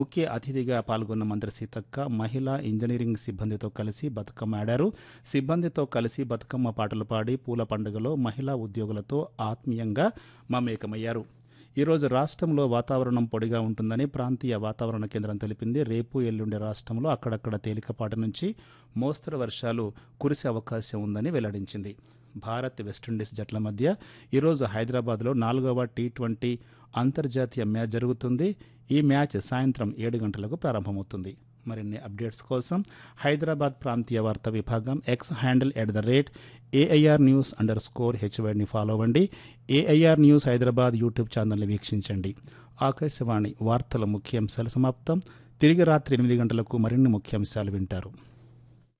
ముఖ్య అతిథిగా పాల్గొన్న మంత్రి సీతక్క మహిళా ఇంజనీరింగ్ సిబ్బందితో కలిసి బతుకమ్మ ఆడారు సిబ్బందితో కలిసి బతుకమ్మ పాటలు పాడి పూల పండుగలో మహిళా ఉద్యోగులతో ఆత్మీయంగా మమేకమయ్యారు ఈరోజు రాష్ట్రంలో వాతావరణం పొడిగా ఉంటుందని ప్రాంతీయ వాతావరణ కేంద్రం తెలిపింది రేపు ఎల్లుండి రాష్ట్రంలో అక్కడక్కడ తేలికపాటి నుంచి మోస్తరు వర్షాలు కురిసే అవకాశం ఉందని వెల్లడించింది భారత్ వెస్టిండీస్ జట్ల మధ్య ఈరోజు హైదరాబాద్లో నాలుగవ టీ ట్వంటీ అంతర్జాతీయ మ్యాచ్ జరుగుతుంది ఈ మ్యాచ్ సాయంత్రం ఏడు గంటలకు ప్రారంభమవుతుంది మరిన్ని అప్డేట్స్ కోసం హైదరాబాద్ ప్రాంతీయ వార్తా విభాగం X handle at the rate AIR news under score హెచ్వైడ్ని ఫాలో అవ్వండి ఏఐఆర్ న్యూస్ హైదరాబాద్ యూట్యూబ్ ఛానల్ని వీక్షించండి ఆకాశవాణి వార్తల ముఖ్యాంశాలు సమాప్తం తిరిగి రాత్రి ఎనిమిది గంటలకు మరిన్ని ముఖ్యాంశాలు వింటారు